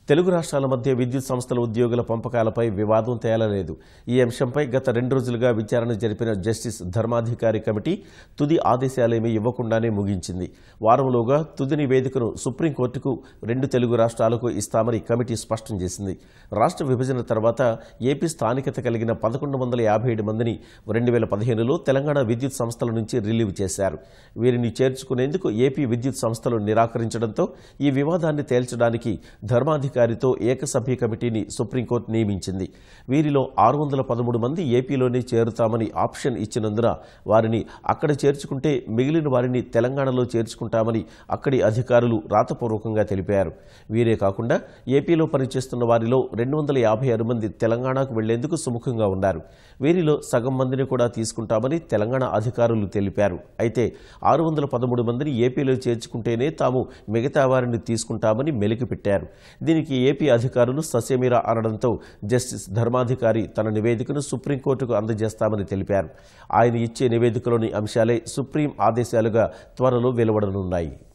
తెలుగు రాష్ట్రాల మధ్య విద్యుత్ సంస్థల ఉద్యోగుల పంపకాలపై వివాదం తేలలేదు ఈ అంశంపై గత రెండు రోజులుగా విచారణ జరిపిన జస్టిస్ ధర్మాధికారి కమిటీ తుది ఆదేశాలేమీ ఇవ్వకుండానే ముగించింది వారంలోగా తుది నివేదికను సుప్రీంకోర్టుకు రెండు తెలుగు రాష్ట్రాలకు ఇస్తామని కమిటీ స్పష్టం చేసింది రాష్ట్ర విభజన తర్వాత ఏపీ స్థానికత కలిగిన పదకొండు వందల యాభై ఏడు మందిని రెండు వేల పదిహేనులో తెలంగాణ విద్యుత్ సంస్థల నుంచి రిలీవ్ చేశారు వీరిని చేర్చుకునేందుకు ఏపీ విద్యుత్ సంస్థలు నిరాకరించడంతో ఈ వివాదాన్ని తేల్చడానికి ధర్మాధికారితో ఏకసభ్య కమిటీని సుప్రీంకోర్టు నియమించింది వీరిలో ఆరు వందల పదమూడు మంది ఏపీలోనే చేరుతామని ఆప్షన్ ఇచ్చినందున వారిని అక్కడ చేర్చుకుంటే మిగిలిన వారిని తెలంగాణలో చేర్చుకుంటామని అక్కడి అధికారులు రాతపూర్వకంగా తెలిపారు వీరే కాకుండా ఏపీలో పనిచేస్తున్న వారిలో రెండు వందల యాభై ఆరు మంది తెలంగాణకు వెళ్లేందుకు సుముఖంగా ఉన్నారు వీరిలో సగం మందిని కూడా తీసుకుంటామని తెలంగాణ అధికారులు తెలిపారు అయితే ఆరు వందల పదమూడు మందిని ఏపీలో చేర్చుకుంటేనే తాము మిగతా వారిని తీసుకుంటామని మెలికి పెట్టారు దీనికి ఏపీ అధికారులు ససేమిరా అనడంతో జస్టిస్ ధర్మాధికారి తన నివేదికను సుప్రీంకోర్టుకు అందజేస్తామని తెలిపారు ఆయన ఇచ్చే నివేదికలోని అంశాలే సుప్రీం ఆదేశాలుగా త్వరలో వెలువడనున్నాయి